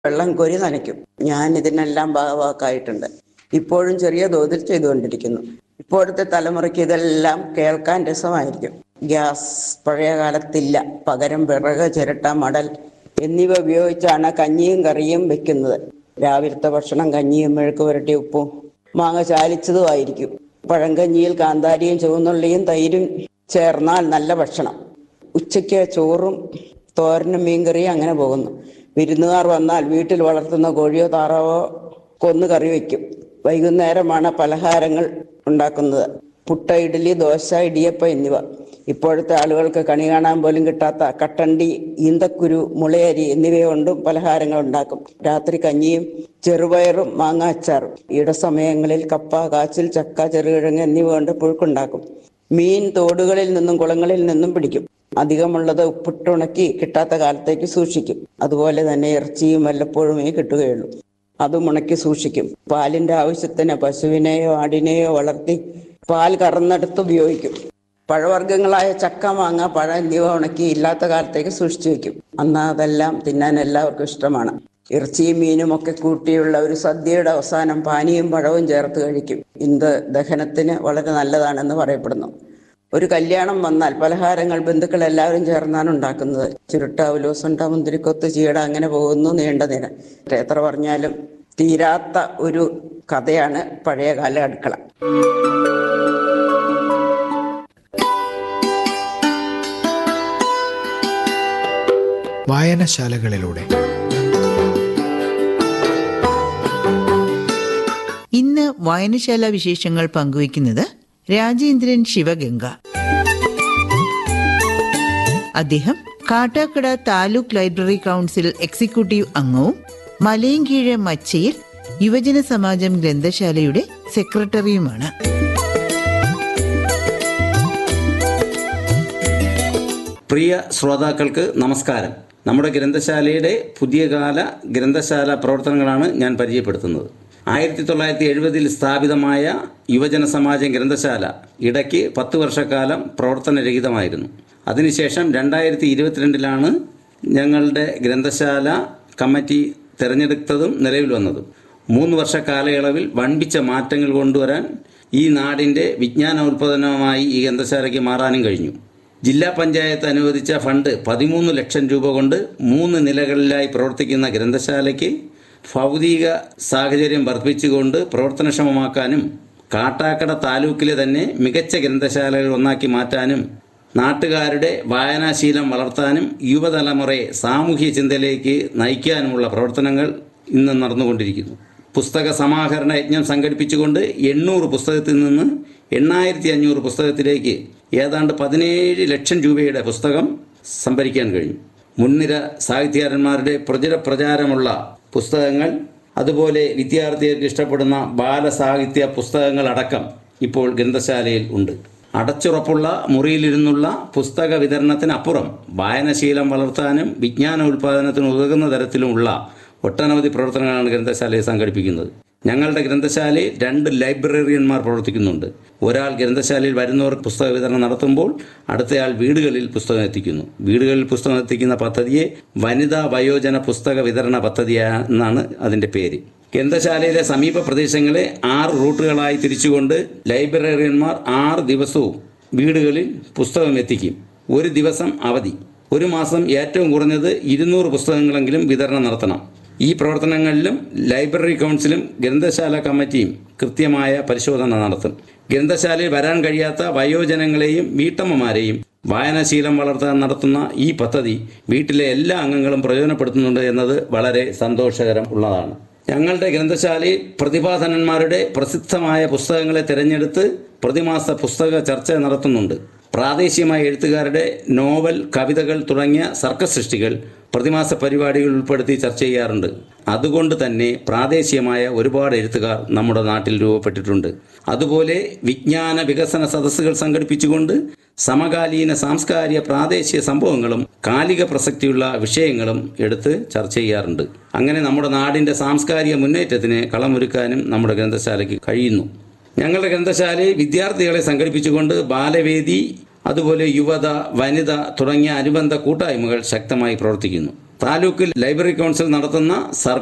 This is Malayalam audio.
വെള്ളം കോരി നനയ്ക്കും ഞാൻ ഇതിനെല്ലാം ഭാഗവാക്കായിട്ടുണ്ട് ഇപ്പോഴും ചെറിയ തോതിൽ ചെയ്തുകൊണ്ടിരിക്കുന്നു ഇപ്പോഴത്തെ തലമുറയ്ക്ക് ഇതെല്ലാം കേൾക്കാൻ രസമായിരിക്കും ഗ്യാസ് പഴയ കാലത്തില്ല പകരം വിറക് ചിരട്ട മടൽ എന്നിവ ഉപയോഗിച്ചാണ് കഞ്ഞിയും കറിയും വെക്കുന്നത് രാവിലത്തെ ഭക്ഷണം കഞ്ഞിയും മെഴുക്ക് പുരട്ടി ഉപ്പും മാങ്ങ ചാലിച്ചതുമായിരിക്കും പഴങ്കഞ്ഞിയിൽ കാന്താരിയും ചുവന്നുള്ളിയും തൈരും ചേർന്നാൽ നല്ല ഭക്ഷണം ഉച്ചയ്ക്ക് ചോറും തോരനും മീൻകറിയും അങ്ങനെ പോകുന്നു വിരുന്നുകാർ വന്നാൽ വീട്ടിൽ വളർത്തുന്ന കോഴിയോ താറാവോ കൊന്നു കറി വയ്ക്കും വൈകുന്നേരമാണ് പലഹാരങ്ങൾ ഉണ്ടാക്കുന്നത് പുട്ട ഇഡ്ഡലി ദോശ ഇടിയപ്പം എന്നിവ ഇപ്പോഴത്തെ ആളുകൾക്ക് കണി കാണാൻ പോലും കിട്ടാത്ത കട്ടണ്ടി ഈന്തക്കുരു മുളയരി എന്നിവ കൊണ്ടും പലഹാരങ്ങൾ ഉണ്ടാക്കും രാത്രി കഞ്ഞിയും ചെറുപയറും മാങ്ങ അച്ചാറും ഈട സമയങ്ങളിൽ കപ്പ കാച്ചിൽ ചക്ക ചെറുകിഴങ്ങ് എന്നിവ കൊണ്ട് പുഴുക്കുണ്ടാക്കും മീൻ തോടുകളിൽ നിന്നും കുളങ്ങളിൽ നിന്നും പിടിക്കും അധികമുള്ളത് ഉപ്പിട്ടുണക്കി കിട്ടാത്ത കാലത്തേക്ക് സൂക്ഷിക്കും അതുപോലെ തന്നെ ഇറച്ചിയും വല്ലപ്പോഴുമേ കിട്ടുകയുള്ളൂ അതും ഉണക്കി സൂക്ഷിക്കും പാലിന്റെ ആവശ്യത്തിന് പശുവിനെയോ ആടിനെയോ വളർത്തി പാൽ കറന്നെടുത്ത് ഉപയോഗിക്കും പഴവർഗ്ഗങ്ങളായ ചക്ക മാങ്ങ പഴം എന്നിവ ഉണക്കി ഇല്ലാത്ത കാലത്തേക്ക് സൂക്ഷിച്ചു വെക്കും അന്ന് അതെല്ലാം തിന്നാൻ എല്ലാവർക്കും ഇഷ്ടമാണ് ഇറച്ചിയും മീനും ഒക്കെ കൂട്ടിയുള്ള ഒരു സദ്യയുടെ അവസാനം പാനിയും പഴവും ചേർത്ത് കഴിക്കും ഇത് ദഹനത്തിന് വളരെ നല്ലതാണെന്ന് പറയപ്പെടുന്നു ഒരു കല്യാണം വന്നാൽ പലഹാരങ്ങൾ ബന്ധുക്കൾ എല്ലാവരും ചേർന്നാണ് ഉണ്ടാക്കുന്നത് ചുരുട്ട ഉലോസുണ്ട മുന്തിരിക്കൊത്ത് ചീട അങ്ങനെ പോകുന്നു നീണ്ട നിര എത്ര പറഞ്ഞാലും തീരാത്ത ഒരു കഥയാണ് പഴയകാല അടുക്കള വായനശാലകളിലൂടെ ഇന്ന് വായനശാല വിശേഷങ്ങൾ പങ്കുവയ്ക്കുന്നത് രാജേന്ദ്രൻ ശിവഗംഗ അദ്ദേഹം Kattakada taluk library council executive അംഗവും മലയൻകീഴ് മച്ചയിൽ യുവജന സമാജം ഗ്രന്ഥശാലയുടെ സെക്രട്ടറിയുമാണ് പ്രിയ ശ്രോതാക്കൾക്ക് നമസ്കാരം നമ്മുടെ ഗ്രന്ഥശാലയുടെ പുതിയ കാല ഗ്രന്ഥശാല പ്രവർത്തനങ്ങളാണ് ഞാൻ പരിചയപ്പെടുത്തുന്നത് ആയിരത്തി തൊള്ളായിരത്തി എഴുപതിൽ സ്ഥാപിതമായ യുവജന സമാജം ഗ്രന്ഥശാല ഇടയ്ക്ക് പത്ത് വർഷക്കാലം പ്രവർത്തനരഹിതമായിരുന്നു അതിനുശേഷം രണ്ടായിരത്തി ഇരുപത്തിരണ്ടിലാണ് ഞങ്ങളുടെ ഗ്രന്ഥശാല കമ്മിറ്റി തിരഞ്ഞെടുത്തതും നിലവിൽ വന്നതും മൂന്ന് വർഷ കാലയളവിൽ വൻപിച്ച മാറ്റങ്ങൾ കൊണ്ടുവരാൻ ഈ നാടിൻ്റെ വിജ്ഞാനോൽപാദനമായി ഈ ഗ്രന്ഥശാലയ്ക്ക് മാറാനും കഴിഞ്ഞു ജില്ലാ പഞ്ചായത്ത് അനുവദിച്ച ഫണ്ട് പതിമൂന്ന് ലക്ഷം രൂപ കൊണ്ട് മൂന്ന് നിലകളിലായി പ്രവർത്തിക്കുന്ന ഗ്രന്ഥശാലയ്ക്ക് ഭൗതിക സാഹചര്യം വർദ്ധിപ്പിച്ചുകൊണ്ട് പ്രവർത്തനക്ഷമമാക്കാനും കാട്ടാക്കട താലൂക്കിലെ തന്നെ മികച്ച ഗ്രന്ഥശാലകൾ ഒന്നാക്കി മാറ്റാനും നാട്ടുകാരുടെ വായനാശീലം വളർത്താനും യുവതലമുറയെ സാമൂഹ്യ ചിന്തയിലേക്ക് നയിക്കാനുമുള്ള പ്രവർത്തനങ്ങൾ ഇന്ന് നടന്നുകൊണ്ടിരിക്കുന്നു പുസ്തക സമാഹരണ യജ്ഞം സംഘടിപ്പിച്ചുകൊണ്ട് എണ്ണൂറ് പുസ്തകത്തിൽ നിന്ന് എണ്ണായിരത്തി അഞ്ഞൂറ് പുസ്തകത്തിലേക്ക് ഏതാണ്ട് പതിനേഴ് ലക്ഷം രൂപയുടെ പുസ്തകം സംഭരിക്കാൻ കഴിഞ്ഞു മുൻനിര സാഹിത്യകാരന്മാരുടെ പ്രചര പ്രചാരമുള്ള പുസ്തകങ്ങൾ അതുപോലെ വിദ്യാർത്ഥികൾക്ക് ഇഷ്ടപ്പെടുന്ന ബാലസാഹിത്യ പുസ്തകങ്ങളടക്കം ഇപ്പോൾ ഗ്രന്ഥശാലയിൽ ഉണ്ട് അടച്ചുറപ്പുള്ള മുറിയിലിരുന്നുള്ള പുസ്തക വിതരണത്തിനപ്പുറം വായനശീലം വളർത്താനും വിജ്ഞാന ഉൽപാദനത്തിന് ഉതകുന്ന തരത്തിലുമുള്ള ഒട്ടനവധി പ്രവർത്തനങ്ങളാണ് ഗ്രന്ഥശാലയിൽ സംഘടിപ്പിക്കുന്നത് ഞങ്ങളുടെ ഗ്രന്ഥശാലയിൽ രണ്ട് ലൈബ്രറിയന്മാർ പ്രവർത്തിക്കുന്നുണ്ട് ഒരാൾ ഗ്രന്ഥശാലയിൽ വരുന്നവർക്ക് പുസ്തക വിതരണം നടത്തുമ്പോൾ അടുത്തയാൾ വീടുകളിൽ പുസ്തകം എത്തിക്കുന്നു വീടുകളിൽ പുസ്തകം എത്തിക്കുന്ന പദ്ധതിയെ വനിതാ വയോജന പുസ്തക വിതരണ പദ്ധതി എന്നാണ് അതിൻ്റെ പേര് ഗ്രന്ഥശാലയിലെ സമീപ പ്രദേശങ്ങളെ ആറ് റൂട്ടുകളായി തിരിച്ചുകൊണ്ട് ലൈബ്രറിയന്മാർ ആറ് ദിവസവും വീടുകളിൽ പുസ്തകം എത്തിക്കും ഒരു ദിവസം അവധി ഒരു മാസം ഏറ്റവും കുറഞ്ഞത് ഇരുന്നൂറ് പുസ്തകങ്ങളെങ്കിലും വിതരണം നടത്തണം ഈ പ്രവർത്തനങ്ങളിലും ലൈബ്രറി കൗൺസിലും ഗ്രന്ഥശാല കമ്മിറ്റിയും കൃത്യമായ പരിശോധന നടത്തും ഗ്രന്ഥശാലയിൽ വരാൻ കഴിയാത്ത വയോജനങ്ങളെയും വീട്ടമ്മമാരെയും വായനാശീലം വളർത്താൻ നടത്തുന്ന ഈ പദ്ധതി വീട്ടിലെ എല്ലാ അംഗങ്ങളും പ്രയോജനപ്പെടുത്തുന്നുണ്ട് എന്നത് വളരെ സന്തോഷകരം ഉള്ളതാണ് ഞങ്ങളുടെ ഗ്രന്ഥശാലയിൽ പ്രതിഭാധനന്മാരുടെ പ്രസിദ്ധമായ പുസ്തകങ്ങളെ തിരഞ്ഞെടുത്ത് പ്രതിമാസ പുസ്തക ചർച്ച നടത്തുന്നുണ്ട് പ്രാദേശികമായ എഴുത്തുകാരുടെ നോവൽ കവിതകൾ തുടങ്ങിയ സർക്കസ് സൃഷ്ടികൾ പ്രതിമാസ പരിപാടികൾ ഉൾപ്പെടുത്തി ചർച്ച ചെയ്യാറുണ്ട് അതുകൊണ്ട് തന്നെ പ്രാദേശികമായ ഒരുപാട് എഴുത്തുകാർ നമ്മുടെ നാട്ടിൽ രൂപപ്പെട്ടിട്ടുണ്ട് അതുപോലെ വിജ്ഞാന വികസന സദസ്സുകൾ സംഘടിപ്പിച്ചുകൊണ്ട് സമകാലീന സാംസ്കാരിക പ്രാദേശിക സംഭവങ്ങളും കാലിക പ്രസക്തിയുള്ള വിഷയങ്ങളും എടുത്ത് ചർച്ച ചെയ്യാറുണ്ട് അങ്ങനെ നമ്മുടെ നാടിൻ്റെ സാംസ്കാരിക മുന്നേറ്റത്തിന് കളമൊരുക്കാനും നമ്മുടെ ഗ്രന്ഥശാലയ്ക്ക് കഴിയുന്നു ഞങ്ങളുടെ ഗ്രന്ഥശാലയിൽ വിദ്യാർത്ഥികളെ സംഘടിപ്പിച്ചുകൊണ്ട് ബാലവേദി അതുപോലെ യുവത വനിത തുടങ്ങിയ അനുബന്ധ കൂട്ടായ്മകൾ ശക്തമായി പ്രവർത്തിക്കുന്നു താലൂക്ക് ലൈബ്രറി കൗൺസിൽ നടത്തുന്ന സർ